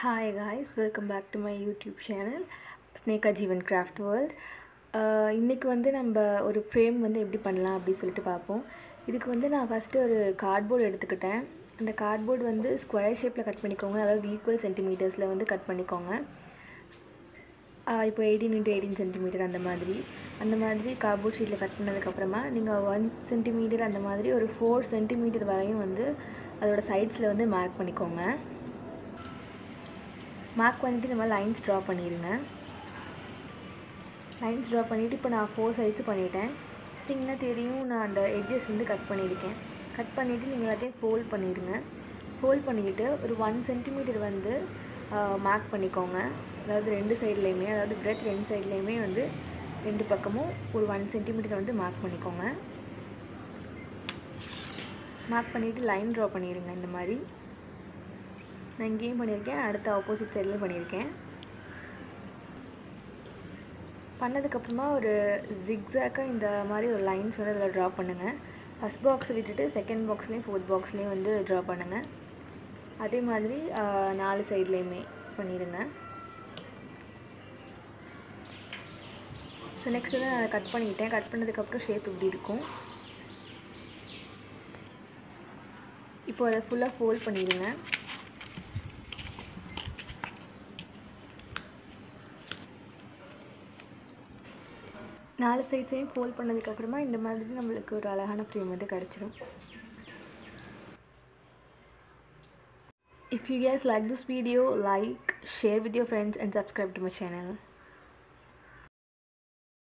Hi guys welcome back to my YouTube channel Sneha Jeevan Craft World இன்றைக்கி வந்து நம்ம ஒரு ஃப்ரேம் வந்து எப்படி பண்ணலாம் அப்படின்னு சொல்லிட்டு பார்ப்போம் இதுக்கு வந்து நான் ஃபஸ்ட்டு ஒரு கார்ட்போர்டு எடுத்துக்கிட்டேன் அந்த கார்ட்போர்டு வந்து ஸ்கொயர் ஷேப்பில் கட் பண்ணிக்கோங்க அதாவது ஈக்குவல் சென்டிமீட்டர்ஸில் வந்து கட் பண்ணிக்கோங்க இப்போ எயிட்டீன் இன்ட்டு எயிட்டீன் சென்டிமீட்டர் அந்த மாதிரி அந்த மாதிரி கார்ட்போர்ட் ஷீட்டில் கட் பண்ணதுக்கப்புறமா நீங்கள் ஒன் சென்டிமீட்டர் அந்த மாதிரி ஒரு ஃபோர் சென்டிமீட்டர் வரையும் வந்து அதோட சைட்ஸில் வந்து மார்க் பண்ணிக்கோங்க மார்க் பண்ணிவிட்டு இந்த மாதிரி லைன்ஸ் ட்ரா பண்ணிடுங்க லைன்ஸ் ட்ரா பண்ணிவிட்டு இப்போ நான் ஃபோர் சைட்ஸு பண்ணிட்டேன் பார்த்திங்கன்னா தெரியும் நான் அந்த எட்ஜஸ் வந்து கட் பண்ணியிருக்கேன் கட் பண்ணிவிட்டு நீங்கள் எல்லாத்தையும் ஃபோல்ட் பண்ணிடுங்க ஃபோல்ட் பண்ணிக்கிட்டு ஒரு ஒன் சென்டிமீட்டர் வந்து மார்க் பண்ணிக்கோங்க அதாவது ரெண்டு சைட்லேயுமே அதாவது பிரெத் ரெண்டு சைட்லேயுமே வந்து ரெண்டு பக்கமும் ஒரு ஒன் சென்டிமீட்டர் வந்து மார்க் பண்ணிக்கோங்க மார்க் பண்ணிவிட்டு லைன் ட்ரா பண்ணிடுங்க இந்த மாதிரி நான் இங்கேயும் பண்ணியிருக்கேன் அடுத்த ஆப்போசிட் சைட்லேயும் பண்ணியிருக்கேன் பண்ணதுக்கப்புறமா ஒரு ஜிக்ஸாக்காக இந்த மாதிரி ஒரு லைன்ஸ் வந்து அதில் ட்ரா பண்ணுங்கள் ஃபஸ்ட் பாக்ஸை விட்டுட்டு செகண்ட் பாக்ஸ்லேயும் ஃபோர்த் பாக்ஸ்லேயும் வந்து ட்ரா பண்ணுங்கள் அதே மாதிரி நாலு சைட்லேயுமே பண்ணிடுங்க ஸோ நெக்ஸ்ட் வந்து நான் கட் பண்ணிக்கிட்டேன் கட் பண்ணதுக்கப்புறம் ஷேப் இப்படி இருக்கும் இப்போ அதை ஃபுல்லாக ஃபோல்ட் பண்ணிடுங்க நாலு சைட்ஸையும் ஃபோல்ட் பண்ணதுக்கப்புறமா இந்த மாதிரி நம்மளுக்கு ஒரு அழகான ஃப்ரேம் வந்து கிடச்சிரும் If you guys like this video, like, share with your friends and subscribe to my channel.